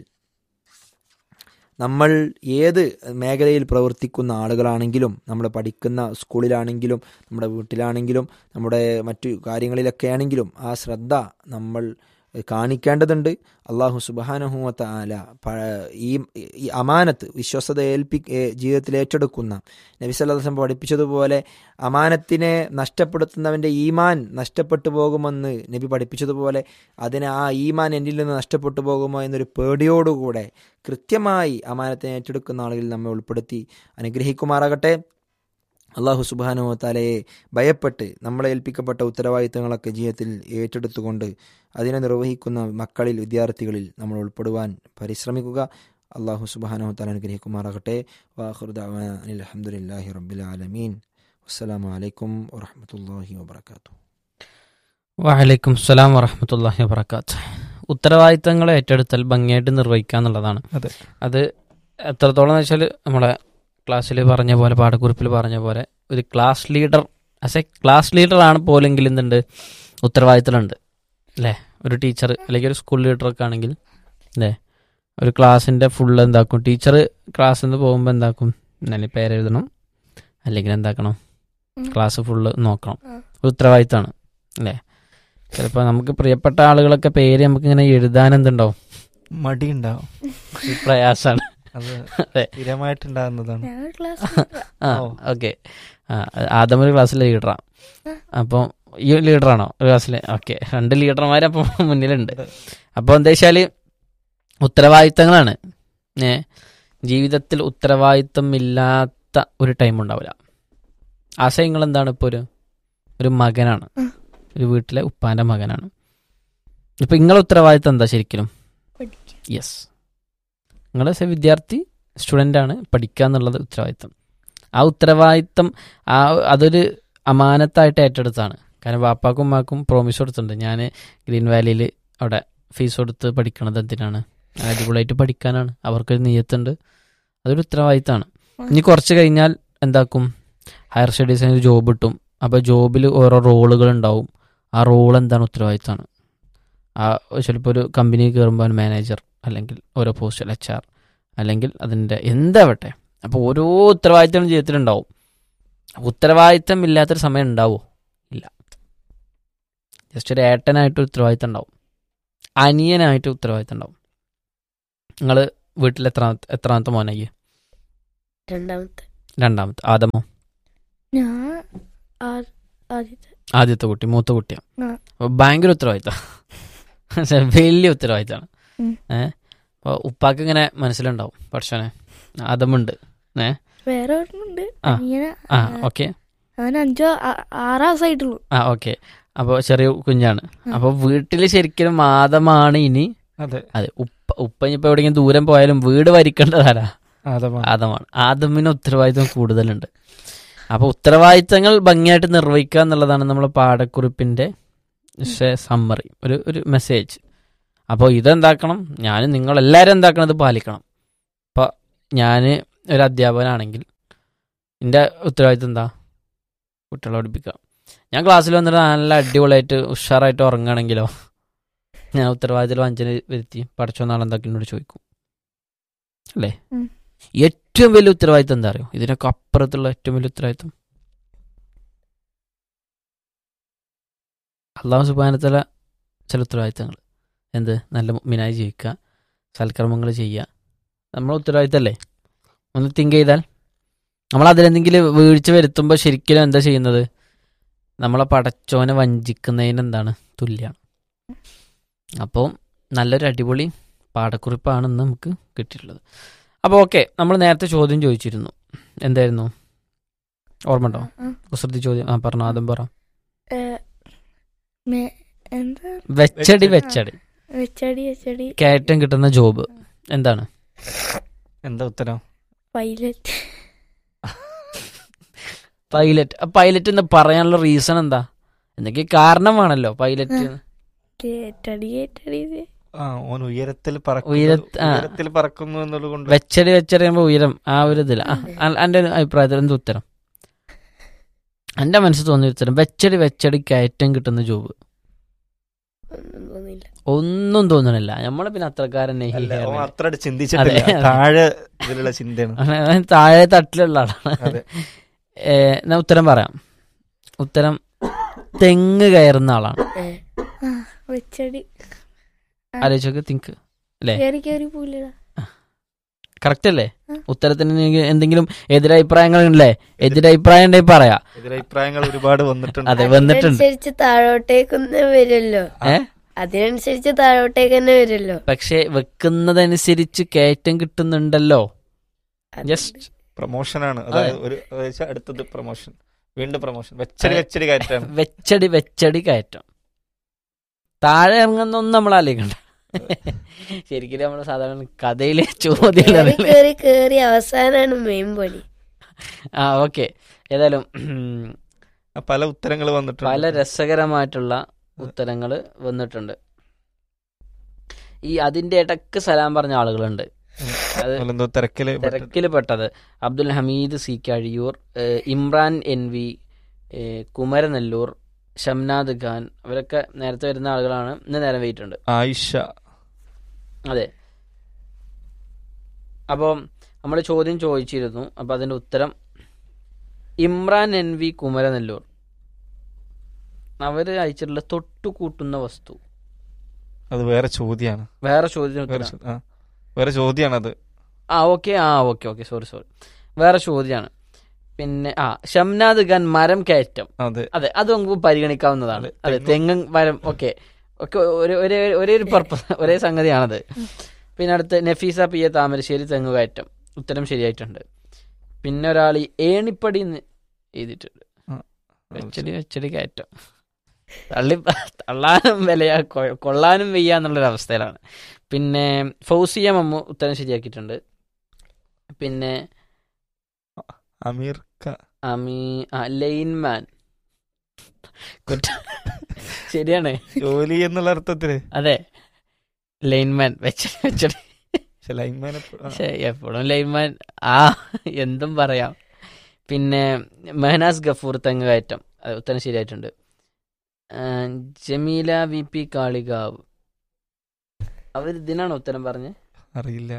നമ്മൾ ഏത് മേഖലയിൽ പ്രവർത്തിക്കുന്ന ആളുകളാണെങ്കിലും നമ്മൾ പഠിക്കുന്ന സ്കൂളിലാണെങ്കിലും നമ്മുടെ വീട്ടിലാണെങ്കിലും നമ്മുടെ മറ്റു കാര്യങ്ങളിലൊക്കെ ആണെങ്കിലും ആ ശ്രദ്ധ നമ്മൾ കാണിക്കേണ്ടതുണ്ട് അള്ളാഹു സുബാനഹുവത്ത ആല ഈ ഈ അമാനത്ത് വിശ്വസത ഏൽപ്പി ഏ- ജീവിതത്തിൽ ഏറ്റെടുക്കുന്ന നബിസല്ലാസം പഠിപ്പിച്ചതുപോലെ അമാനത്തിനെ നഷ്ടപ്പെടുത്തുന്നവൻ്റെ ഈമാൻ നഷ്ടപ്പെട്ടു പോകുമെന്ന് നബി പഠിപ്പിച്ചതുപോലെ അതിന് ആ ഈമാൻ എന്നിൽ നിന്ന് നഷ്ടപ്പെട്ടു പോകുമോ എന്നൊരു പേടിയോടുകൂടെ കൃത്യമായി അമാനത്തിനെ ഏറ്റെടുക്കുന്ന ആളുകളിൽ നമ്മെ ഉൾപ്പെടുത്തി അനുഗ്രഹിക്കുമാറാകട്ടെ അള്ളാഹു സുബാനുവത്താലയെ ഭയപ്പെട്ട് നമ്മളെ ഏൽപ്പിക്കപ്പെട്ട ഉത്തരവാദിത്തങ്ങളൊക്കെ ജീവിതത്തിൽ ഏറ്റെടുത്തുകൊണ്ട് അതിനെ നിർവഹിക്കുന്ന മക്കളിൽ വിദ്യാർത്ഥികളിൽ നമ്മൾ ഉൾപ്പെടുവാൻ പരിശ്രമിക്കുക അള്ളാഹു സുബാനുവത്താല അനുഗ്രഹിക്കുമാറാകട്ടെ വാഹുർദാൻ അലഹമുല്ലാഹി റബ്ബിൽ ആലമീൻ അസ്സലാമു അലൈക്കും വറഹമത്തല്ലാഹി വാബർക്കാത്തു വലൈക്കും സ്സലാം വറഹമത്തല്ലാഹി വബർക്കാത്ത് ഉത്തരവാദിത്തങ്ങൾ ഏറ്റെടുത്തൽ ഭംഗിയായിട്ട് നിർവഹിക്കുക എന്നുള്ളതാണ് അതെ. അത് എത്രത്തോളം എന്ന് വെച്ചാൽ നമ്മളെ ക്ലാസ്സിൽ പറഞ്ഞ പോലെ പാഠക്കുറിപ്പിൽ പറഞ്ഞ പോലെ ഒരു class leader as a class leader ആണ് പോലെങ്കിൽ എന്തുണ്ട് ഉത്തരവാദിത്തമുണ്ട് അല്ലേ ഒരു ടീച്ചർ അല്ലെങ്കിൽ ഒരു സ്കൂൾ ലീഡറൊക്കെ ആണെങ്കിൽ അല്ലേ ഒരു ക്ലാസ്സിൻ്റെ ഫുള്ള് എന്താക്കും ടീച്ചർ ക്ലാസ്സിൽ നിന്ന് പോകുമ്പോൾ എന്താക്കും നല്ല പേരെഴുതണം അല്ലെങ്കിൽ എന്താക്കണം ഉം. ക്ലാസ് ഫുള്ള് നോക്കണം ആ. ഒരു ഉത്തരവാദിത്തമാണ് അല്ലേ ചിലപ്പോൾ നമുക്ക് പ്രിയപ്പെട്ട ആളുകളൊക്കെ പേര് നമുക്ക് ഇങ്ങനെ എഴുതാൻ എന്തുണ്ടാവും മടി ഉണ്ടാവും ഒരു പ്രയാസമാണ് അത് അതെ. സ്ഥിരമായിട്ടുണ്ടാകുന്നതാണ് ഞാൻ ക്ലാസ് ആ ഓ. ഓക്കെ ആ ആദ്യം ഒരു ക്ലാസ്സിൽ ലീഡറാണ് ആ. അപ്പം ഈ ലീഡറാണോ ഒരു ക്ലാസ്സിൽ ഓക്കെ രണ്ട് ലീഡർമാർ അപ്പം മുന്നിലുണ്ട് അപ്പോൾ എന്താ വെച്ചാൽ ഉത്തരവാദിത്തങ്ങളാണ് ഏ ജീവിതത്തിൽ ഉത്തരവാദിത്തം ഇല്ലാത്ത ഒരു ടൈം ഉണ്ടാവില്ല ആശയങ്ങൾ എന്താണ് ഇപ്പോൾ ഒരു ഒരു മകനാണ് ഉം. ഒരു വീട്ടിലെ ഉപ്പാന്റെ മകനാണ് ഇപ്പൊ നിങ്ങളെ ഉത്തരവാദിത്തം എന്താ ശരിക്കും പഠിക്കാം യെസ് നിങ്ങൾ വിദ്യാർത്ഥി സ്റ്റുഡൻ്റ് ആണ് പഠിക്കുക എന്നുള്ളത് ഉത്തരവാദിത്തം ആ ഉത്തരവാദിത്തം ആ അതൊരു അമാനത്തായിട്ട് ഏറ്റെടുത്താണ് കാരണം വാപ്പാക്കും ഉമ്മാക്കും പ്രോമിസ് കൊടുത്തിട്ടുണ്ട് ഞാൻ ഗ്രീൻ വാലിയിൽ അവിടെ ഫീസ് കൊടുത്ത് പഠിക്കണത് എന്തിനാണ് അടിപൊളിയായിട്ട് പഠിക്കാനാണ് അവർക്കൊരു നീയത്തുണ്ട് അതൊരു ഉത്തരവാദിത്തമാണ് ഇനി കുറച്ച് കഴിഞ്ഞാൽ എന്താക്കും ഹയർ സ്റ്റഡീസിന് ഒരു ജോബ് കിട്ടും അപ്പോൾ ജോബിൽ ഓരോ റോളുകൾ ഉണ്ടാവും ആ റോൾ എന്താണ് ഉത്തരവാദിത്തമാണ് ആ ചിലപ്പോൾ ഒരു കമ്പനി കയറുമ്പോൾ മാനേജർ അല്ലെങ്കിൽ ഓരോ പോസ്റ്റിൽ എച്ച് ആർ അല്ലെങ്കിൽ അതിൻ്റെ എന്താവട്ടെ അപ്പോൾ ഓരോ ഉത്തരവാദിത്തം ജീവിതത്തിലുണ്ടാവും ഉത്തരവാദിത്തം ഇല്ലാത്തൊരു സമയം ഉണ്ടാവോ ഇല്ല ജസ്റ്റ് ഒരു ഏട്ടനായിട്ട് ഉത്തരവാദിത്തം ഉണ്ടാവും അനിയനായിട്ട് ഉത്തരവാദിത്തം ഉണ്ടാവും നിങ്ങൾ വീട്ടിൽ എത്രാമത്തെ എത്രാമത്തെ മോനായി രണ്ടാമത്തെ രണ്ടാമത്തെ ആദമോ ഞാൻ ആ- ആദ്യത്തെ ആദ്യത്തെ കുട്ടി മൂത്ത കുട്ടിയാണ് ആ. അപ്പോൾ ഭയങ്കര ഉത്തരവാദിത്തം വലിയ ഉത്തരവാദിത്തമാണ് ഉം. ഏഹ് അപ്പോൾ ഉപ്പാക്ക് ഇങ്ങനെ മനസ്സിലുണ്ടാവും പക്ഷേ ആദമുണ്ട് വേറെ ഒരെണ്ണുണ്ട് ആ. അനിയന ആ ഓക്കെ അവൻ അഞ്ചോ ആ- ആറാം ദിവസമായിട്ടുള്ളൂ ആ ഓക്കെ അപ്പോൾ ചെറിയ കുഞ്ഞാണ് ആ. അപ്പോൾ വീട്ടിൽ ശരിക്കും ആദമാണ് ഇനി അതെ അതെ ഉപ്പ ഉപ്പ ഇനിയിപ്പോൾ എവിടെയെങ്കിലും ദൂരം പോയാലും വീട് ഭരിക്കേണ്ടതാരാ ആദമാണ് ആദമാണ് ആദമിന് ഉത്തരവാദിത്വം കൂടുതലുണ്ട് അപ്പോൾ ഉത്തരവാദിത്തങ്ങൾ ഭംഗിയായിട്ട് നിർവഹിക്കുക എന്നുള്ളതാണ് നമ്മളെ പാഠക്കുറിപ്പിൻ്റെ സമ്മറി ഒരു ഒരു മെസ്സേജ് അപ്പോൾ ഇതെന്താക്കണം ഞാൻ നിങ്ങളെല്ലാവരും എന്താക്കണം ഇത് പാലിക്കണം ഇപ്പോൾ ഞാൻ ഒരു അധ്യാപകനാണെങ്കിൽ എൻ്റെ ഉത്തരവാദിത്വം എന്താ കുട്ടികളെ പഠിപ്പിക്കുക ഞാൻ ക്ലാസ്സിൽ വന്നിട്ട് നല്ല അടിപൊളിയായിട്ട് ഉഷാറായിട്ട് ഉറങ്ങുകയാണെങ്കിലോ ഞാൻ ഉത്തരവാദിത്തത്തിൽ വഞ്ചന വരുത്തി പഠിച്ചോ നാളെ എന്തൊക്കെ എന്നോട് ചോദിക്കും അല്ലേ ഉം. ഏറ്റവും വലിയ ഉത്തരവാദിത്തം എന്താ അറിയോ ഇതിനൊക്കെ അപ്പുറത്തുള്ള ഏറ്റവും വലിയ ഉത്തരവാദിത്തം അള്ളാഹു സുബാനത്തല ചില ഉത്തരവാദിത്തങ്ങൾ എന്ത് നല്ല മിനായി ജീവിക്കുക സൽക്കർമ്മങ്ങൾ ചെയ്യുക നമ്മളെ ഉത്തരവാദിത്തമല്ലേ ഒന്ന് തിങ്ക് ചെയ്താൽ നമ്മൾ അതിലെന്തെങ്കിലും വീഴ്ച വരുത്തുമ്പോൾ ശരിക്കും എന്താ ചെയ്യുന്നത് നമ്മളെ പടച്ചോനെ വഞ്ചിക്കുന്നതിന് എന്താണ് തുല്യമാണ് അപ്പോൾ നല്ലൊരു അടിപൊളി പാഠക്കുറിപ്പാണ് ഇന്ന് നമുക്ക് കിട്ടിയിട്ടുള്ളത് അപ്പോൾ ഓക്കെ നമ്മൾ നേരത്തെ ചോദ്യം ചോദിച്ചിരുന്നു എന്തായിരുന്നു ഓർമ്മ ഉണ്ടോ ആ, കുസൃതി ചോദ്യം ആ പറഞ്ഞോ ആദ്യം പറ ഏ, മേ- എന്താ വെച്ചടി വെച്ചടി. വെച്ചടി വെച്ചടി വെച്ചടി കയറ്റം കിട്ടുന്ന ജോബ് എന്താണ് എന്താ ഉത്തരം പൈലറ്റ് പൈലറ്റ് ആ പൈലറ്റ് എന്ന് പറയാനുള്ള റീസൺ എന്താ എന്തൊക്കെ കാരണമാണല്ലോ പൈലറ്റ് കേറ്റടി കേറ്റടി ഇത്. ആ ഓൻ ഉയരത്തിൽ പറക്കുന്നു ഉയരത്ത്- ആ. ഉയരത്തിൽ പറക്കുന്നു എന്നുള്ളത് കൊണ്ട് വെച്ചടി വെച്ചടിയുമ്പോ ഉയരം ആ ഒരു ഇതില എന്റെ അഭിപ്രായത്തിൽ എന്ത് ഉത്തരം എന്റെ മനസ്സിൽ തോന്നിയ ഉത്തരം വെച്ചടി വെച്ചടി കയറ്റം കിട്ടുന്ന ജോബ് ഒന്നും തോന്നില്ല ഒന്നും തോന്നണില്ല നമ്മള് പിന്നെ അത്രക്കാരനെ അല്ല ഓൻ അത്ര ചിന്തിച്ചിട്ടില്ല അതെ, അതെ. താഴെ ഇതിലുള്ള ചിന്തയാണ് താഴെ തട്ടിലുള്ള ആളാണ് അതെ ഏ, ഞാൻ ഉത്തരം പറയാം ഉത്തരം തെങ്ങ് കയറുന്ന ആളാണ് ഏ, ആ, വെച്ചടി ആലോചിച്ചൊക്കെ തിങ്ക് അല്ലേ കേറി കേറി പോലടാ കറക്റ്റ് അല്ലേ ആ. ഉത്തരത്തിന് നിങ്ങൾക്ക് എന്തെങ്കിലും എതിരഭിപ്രായങ്ങൾ ഉണ്ടല്ലേ എതിരഭിപ്രായം ഉണ്ടെങ്കിൽ പറയാ എതിരഭിപ്രായങ്ങൾ ഒരുപാട് വന്നിട്ടുണ്ട് അതെ വന്നിട്ടുണ്ട് അതിനനുസരിച്ച് താഴോട്ടേക്ക് വരുമല്ലോ ഏ അതിനനുസരിച്ച് താഴോട്ടേക്ക് തന്നെ വരുമല്ലോ പക്ഷെ വെക്കുന്നതനുസരിച്ച് കയറ്റം കിട്ടുന്നുണ്ടല്ലോ ജസ്റ്റ് പ്രൊമോഷനാണ് അതായത് ഒരു അതായത് അടുത്തത് പ്രൊമോഷൻ വീണ്ടും പ്രൊമോഷൻ വെച്ചടി അതെ. വെച്ചടി കയറ്റാണ് വെച്ചടി വെച്ചടി കയറ്റം താഴെ ഇറങ്ങുന്നൊന്നും നമ്മൾ ആലോചിക്കണ്ട ശരിക്കും നമ്മള് സാധാരണ കഥയിലെ ചോദ്യം കേറി കേറി കേറി അവസാനാണ് മെയിൻ പണി ആ ഓക്കെ ഏതായാലും ഉം, ആ, പല ഉത്തരങ്ങൾ വന്നിട്ടുണ്ട് പല രസകരമായിട്ടുള്ള ഉത്തരങ്ങൾ വന്നിട്ടുണ്ട് ഈ അതിന്റെ ഇടക്ക് സലാം പറഞ്ഞ ആളുകളുണ്ട് അത് എന്തോ തിരക്കില് പെട്ടിട്ട് തിരക്കിൽ പെട്ടത് അബ്ദുൽ ഹമീദ് സി കഴിയൂർ ഏഹ് ഇമ്രാൻ എൻ വി ഏഹ് കുമരനെല്ലൂർ ഷംനാദ് ഖാൻ അവരൊക്കെ നേരത്തെ വരുന്ന ആളുകളാണ് ഇന്ന് നേരം വെയിറ്റുണ്ട് ആയിഷ അതെ അപ്പോൾ നമ്മൾ ചോദ്യം ചോദിച്ചിരുന്നു അപ്പോൾ അതിൻ്റെ ഉത്തരം ഇമ്രാൻ എൻ വി കുമരനെല്ലൂർ അവർ അയച്ചിട്ടുള്ള തൊട്ടുകൂട്ടുന്ന വസ്തു അത് വേറെ ചോദ്യമാണ് വേറെ ചോദ്യം വേറെ ഉത്തരം ചോ- ആ, വേറെ ചോദ്യമാണ് അത് ആ ഓക്കെ ആ ഓക്കെ ഓക്കെ സോറി സോറി വേറെ ചോദ്യമാണ് പിന്നെ ആ ഷംനാദ് ഖാൻ മരം കയറ്റം അതെ അതെ അത് നമുക്ക് പരിഗണിക്കാവുന്നതാണ് അതെ, അതെ തെങ്ങും- തെങ്ങും മരം ഓക്കെ ഒക്കെ ഒരേ ഒരേ ഒരേ ഒരു പർപ്പസ് ഒരേ സംഗതിയാണത് പിന്നെ അടുത്ത് നഫീസ പി എ താമരശ്ശേരി തെങ്ങ് കയറ്റം ഉത്തരം ശരിയായിട്ടുണ്ട് പിന്നെ ഒരാൾ ഈ ഏണിപ്പടി എന്ന് എഴുതിയിട്ടുണ്ട് ആ, വെച്ചടി വെച്ചടി കയറ്റം തള്ളി തള്ളാനും വിലയാ കൊ- കൊള്ളാനും വയ്യ എന്നുള്ളൊരു അവസ്ഥയിലാണ് പിന്നെ ഫൗസിയ മമ്മു ഉത്തരം ശരിയാക്കിയിട്ടുണ്ട് പിന്നെ അമീർ ഖ- അമീ ആ ലൈൻമാൻ കുറ്റ ശരിയാണ് ജോലി എന്നുള്ള അർത്ഥത്തില് അതെ ലൈൻമാൻ വെച്ചടി വെച്ചടി പക്ഷെ ലൈൻമാൻ എപ്പ- ആ, പക്ഷേ എപ്പോഴും ലൈൻമാൻ ആ എന്തും പറയാം പിന്നെ മെഹനാസ് ഗഫൂർ തെങ്ങ് കയറ്റം അത് ഉത്തരം ശരിയായിട്ടുണ്ട് ആ, ജമീല വി പി കാളികാവ് അവർ ഇതിനാണ് ഉത്തരം പറഞ്ഞ് അറിയില്ല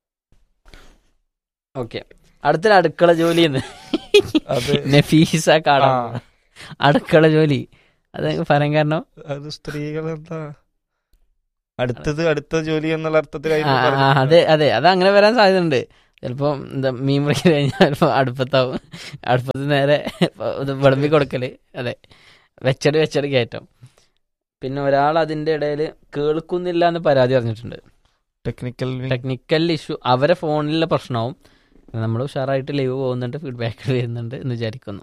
ഓക്കെ അടുത്തൊരു അടുക്കള ജോലി എന്ന് അത് നഫീസ കാട ആ, അടുക്കള ജോലി അത് പറയാൻ കാരണം അത് സ്ത്രീകൾ എന്താ അടുത്തത് അടുത്ത ജോലി എന്നുള്ള ആ, അർത്ഥത്തിലായിരുന്നു ആ, പറഞ്ഞിട്ടുള്ളത്. അതെ അതെ അത് അങ്ങനെ വരാൻ സാധ്യതയുണ്ട് ചിലപ്പോ എന്താ മീൻ മുറിക്കൽ കഴിഞ്ഞാൽ ചിലപ്പോ അടുപ്പത്താവും അടുപ്പത്ത് നേരെ ഇത് വിളമ്പി കൊടുക്കല് അതെ വെച്ചടി വെച്ചടി കയറ്റം പിന്നെ ഒരാൾ അതിന്റെ ഇടയിൽ കേൾക്കുന്നില്ല എന്ന് പരാതി പറഞ്ഞിട്ടുണ്ട് ടെക്നിക്കൽ വിങ്. ടെക്നിക്കൽ ഇഷ്യൂ അവരെ ഫോണിലുള്ള പ്രശ്നവും നമ്മൾ ഉഷാറായിട്ട് ലൈവ് പോകുന്നുണ്ട് ഫീഡ്ബാക്ക് വരുന്നുണ്ട് എന്ന് വിചാരിക്കുന്നു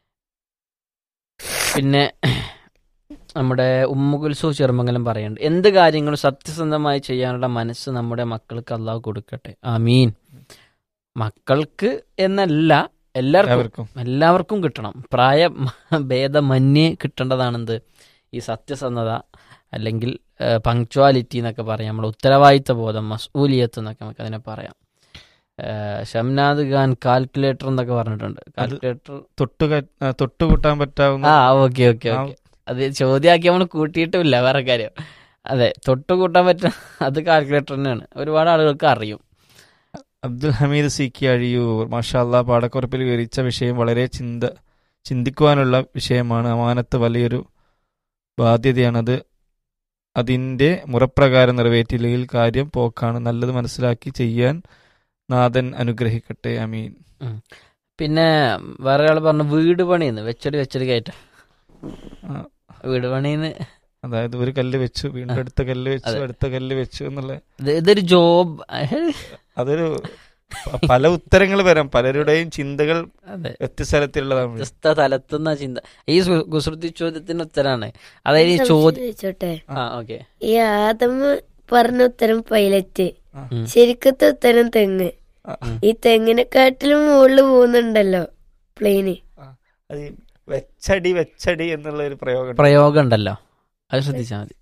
പിന്നെ നമ്മുടെ ഉമ്മുകുൽസു ചെറുമംഗലം പറയുന്നുണ്ട് എന്ത് കാര്യങ്ങളും സത്യസന്ധമായി ചെയ്യാനുള്ള മനസ്സ് നമ്മുടെ മക്കൾക്ക് അള്ളാഹു കൊടുക്കട്ടെ ആമീൻ മക്കൾക്ക് എന്നല്ല എല്ലാവർക്കും എല്ലാവർക്കും എല്ലാവർക്കും കിട്ടണം പ്രായ ഭേദമന്യേ കിട്ടേണ്ടതാണെന്ത് ഈ സത്യസന്ധത അല്ലെങ്കിൽ പങ്ക്ച്വാലിറ്റി എന്നൊക്കെ പറയാം നമ്മൾ ഉത്തരവാദിത്ത ബോധം മസൂലിയത്ത് എന്നൊക്കെ നമുക്ക് അതിനെ പറയാം ഏഹ്, ഷംനാദ് ഖാൻ കാൽക്കുലേറ്റർ എന്നൊക്കെ പറഞ്ഞിട്ടുണ്ട് കാൽക്കുലേറ്റർ തൊട്ട് ക- ആ, തൊട്ട് കൂട്ടാൻ പറ്റാവുന്ന ആ ഓക്കെ ഓക്കെ ആ, ഓക്കെ അത് ചോദ്യമാക്കി നമ്മൾ കൂട്ടിയിട്ടുമില്ല വേറെ കാര്യം അതെ തൊട്ട് കൂട്ടാൻ പറ്റുന്ന അത് കാൽക്കുലേറ്റർ തന്നെയാണ് ഒരുപാട് ആളുകൾക്ക് അറിയും അബ്ദുൽ ഹമീദ് സി കെ അഴിയൂർ മാഷാല്ല പാടക്കുറപ്പിൽ വിവരിച്ച വിഷയം വളരെ ചിന്ത ചിന്തിക്കുവാനുള്ള വിഷയമാണ് അമാനത്ത് വലിയൊരു ബാധ്യതയാണത് അതിൻ്റെ മുറപ്രകാരം നിറവേറ്റില്ലെങ്കിൽ കാര്യം പോക്കാണ് നല്ലത് മനസ്സിലാക്കി ചെയ്യാൻ നാഥൻ അനുഗ്രഹിക്കട്ടെ അമീൻ പിന്നെ വേറെ ആൾ പറഞ്ഞു വീട് പണിന്ന് വെച്ചടി വെച്ചടി കയറ്റ ആ, വീട് പണിന്ന് അതായത് ഒരു കല്ല് വെച്ചു വീണ്ടും ആ. അടുത്ത കല്ല് വെച്ചു അതെ. അടുത്ത കല്ല് വെച്ചു എന്നുള്ള ഇത് ഇതൊരു ജോബ് അതൊരു പ- പല ഉത്തരങ്ങൾ വരാം പലരുടെയും ചിന്തകൾ അതെ വ്യത്യസ്ത തലത്തിലുള്ളതാണ് വ്യത്യസ്ത തലത്തുന്ന ചിന്ത ഈ സു- കുസൃതി ചോദ്യത്തിന് ഉത്തരാണ് അതായത് ഈ ചോദ്യം ചോദിച്ചോട്ടെ ആ ഓക്കെ ഈ ആദമ് പറഞ്ഞ ഉത്തരം പൈലറ്റ് ആ. ഉം. ശരിക്കത്തെ ഉത്തരം തെങ്ങ് ആ, ഈ തെങ്ങിനെക്കാട്ടിലും മുകളിൽ പോകുന്നുണ്ടല്ലോ പ്ലെയിന് അത് ഈ വെച്ചടി വെച്ചടി എന്നുള്ള ഒരു പ്രയോഗം പ്രയോഗം ഉണ്ടല്ലോ അത് ശ്രദ്ധിച്ചാൽ മതി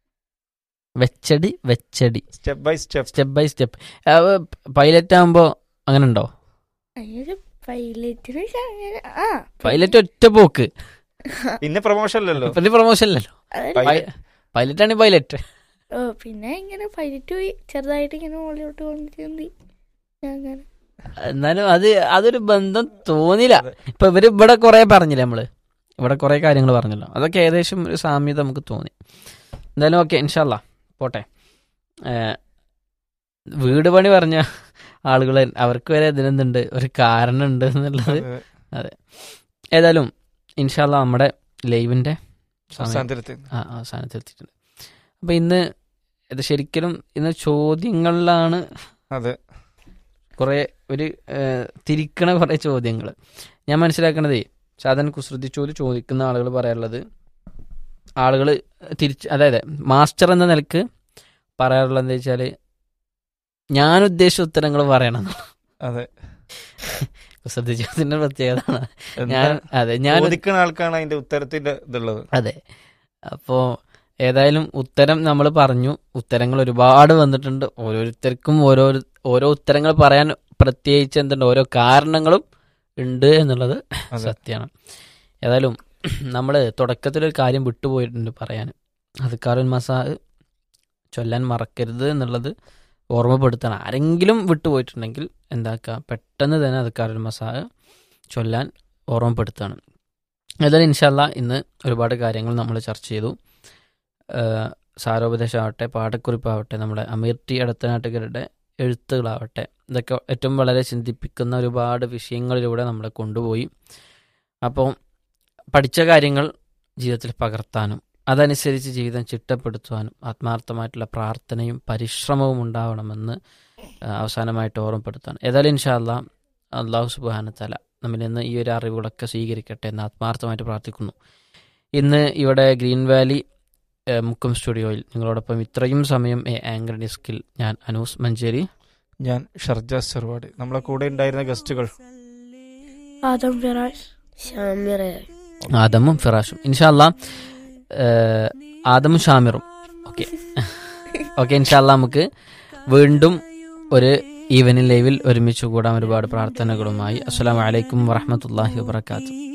വെച്ചടി വെച്ചടി step by step step by step pilot ആകുമ്പോ അങ്ങനെ ഉണ്ടോ അതിനൊരു പൈലറ്റിന് അങ്ങനെ ആ പൈലറ്റ് ഒറ്റ പോക്ക് പിന്നെ പ്രൊമോഷൻ അല്ലല്ലോ പിന്നെ പ്രൊമോഷൻ അല്ലല്ലോ പൈ- പൈലറ്റ് ആണ് പൈലറ്റ് ഓ പിന്നെ ഇങ്ങനെ പൈലറ്റ് പോയി ചെറുതായിട്ട് ഇങ്ങനെ മുകളിലോട്ട് കൊണ്ടിരുന്നി അങ്ങനെ എന്നാലും അത് അതൊരു ബന്ധം തോന്നില്ല അതെ. ഇപ്പൊ ഇവര് ഇവിടെ കുറെ പറഞ്ഞില്ലേ നമ്മള് ഇവിടെ കുറെ കാര്യങ്ങൾ പറഞ്ഞല്ലോ അതൊക്കെ ഏകദേശം ഒരു സാമ്യത നമുക്ക് തോന്നി എന്തായാലും ഓക്കെ ഇൻഷല്ല പോട്ടെ ഏഹ്, വീട് പണി പറഞ്ഞ ആളുകൾ അവർക്ക് വരെ ഇതിനെന്തുണ്ട് ഒരു കാരണം ഉണ്ട് എന്നുള്ളത് അതെ. ഏതായാലും ഇൻഷാല്ല നമ്മുടെ ലൈവിന്റെ സമയം അവസാനത്തിലെത്തി ആ അവസാനത്തെത്തിയിട്ടുണ്ട് അപ്പൊ ഇന്ന് ഇത് ശരിക്കും ഇന്ന് ചോദ്യങ്ങളിലാണ് അതെ കുറെ ഒരു ഏഹ്, തിരിക്കണ കുറെ ചോദ്യങ്ങൾ ഞാൻ മനസ്സിലാക്കണതേ സാധാരണ കുസൃതി ചോദ്യം ചോദിക്കുന്ന ആളുകൾ പറയാറുള്ളത് ആളുകൾ തിരിച്ച് അതായത് മാസ്റ്റർ എന്ന നിലക്ക് പറയാറുള്ളത് എന്താ വെച്ചാല് ഞാൻ ഉദ്ദേശിച്ച ഉത്തരങ്ങൾ പറയണം അതെ കുസൃതി ചോദ്യത്തിന്റെ പ്രത്യേകത എന്താ ഞാൻ അതെ ഞാൻ ചോദിക്കുന്ന ആൾക്കാണ് അതിന്റെ ഉത്തരത്തിന്റെ ഇതുള്ളത് അതെ അപ്പോ ഏതായാലും ഉത്തരം നമ്മൾ പറഞ്ഞു ഉത്തരങ്ങൾ ഒരുപാട് വന്നിട്ടുണ്ട് ഓരോരുത്തർക്കും ഓരോ ഓരോ ഉത്തരങ്ങൾ പറയാൻ പ്രത്യേകിച്ച് എന്തുണ്ട് ഓരോ കാരണങ്ങളും ഉണ്ട് എന്നുള്ളത് അതെ. സത്യമാണ് ഏതായാലും നമ്മൾ തുടക്കത്തിലൊരു കാര്യം വിട്ടുപോയിട്ടുണ്ട് പറയാൻ അത് കാറുൻ മസാ ചൊല്ലാൻ മറക്കരുത് എന്നുള്ളത് ഓർമ്മപ്പെടുത്തണം ആരെങ്കിലും വിട്ടുപോയിട്ടുണ്ടെങ്കിൽ എന്താക്കുക പെട്ടെന്ന് തന്നെ അത് കാറുൻ മസാ ചൊല്ലാൻ ഓർമ്മപ്പെടുത്തണം ഏതായാലും ഇൻഷല്ല ഇന്ന് ഒരുപാട് കാര്യങ്ങൾ നമ്മൾ ചർച്ച ചെയ്തു ഏഹ് സാരോപദേശമാവട്ടെ പാഠക്കുറിപ്പാവട്ടെ നമ്മുടെ അമീർ ടി എടത്തനാട്ടുകാരുടെ എഴുത്തുകളാവട്ടെ ഇതൊക്കെ ഏറ്റവും വളരെ ചിന്തിപ്പിക്കുന്ന ഒരുപാട് വിഷയങ്ങളിലൂടെ നമ്മളെ കൊണ്ടുപോയി അപ്പോൾ പഠിച്ച കാര്യങ്ങൾ ജീവിതത്തിൽ പകർത്താനും അതനുസരിച്ച് ജീവിതം ചിട്ടപ്പെടുത്തുവാനും ആത്മാർത്ഥമായിട്ടുള്ള പ്രാർത്ഥനയും പരിശ്രമവും ഉണ്ടാവണമെന്ന് ആ, അവസാനമായിട്ട് ഓർമ്മപ്പെടുത്താണ് ഏതായാലും ഇൻഷാല്ല അള്ളാഹു സുബാനത്തല നമ്മിൽ നിന്ന് ഈ ഒരു അറിവുകളൊക്കെ സ്വീകരിക്കട്ടെ എന്ന് ആത്മാർത്ഥമായിട്ട് പ്രാർത്ഥിക്കുന്നു ഇന്ന് ഇവിടെ ഗ്രീൻ വാലി ഏ, മുക്കം സ്റ്റുഡിയോയിൽ നിങ്ങളോടൊപ്പം ഇത്രയും സമയം എ ആങ്കർ ഡിസ്കിൽ ഞാൻ അനൂസ് മഞ്ചേരി ഞാൻ ഷർജ സെർവാടി നമ്മളെ കൂടെ ഉണ്ടായിരുന്ന ഗസ്റ്റുകൾ ആദം ഫിറാസ് ഷാമിറ ആദമും ഫിറാഷും ഇൻഷാല്ല ആദമും ഷാമിറും ഓക്കെ ഓക്കെ ഇൻഷാല്ല നമുക്ക് വീണ്ടും ഒരു ഈവനിങ് ലൈവിൽ ഒരുമിച്ച് കൂടാൻ ഒരുപാട് പ്രാർത്ഥനകളുമായി അസ്സലാമു അലൈക്കും വറഹമത്തല്ലാഹി വാബർക്കാത്തു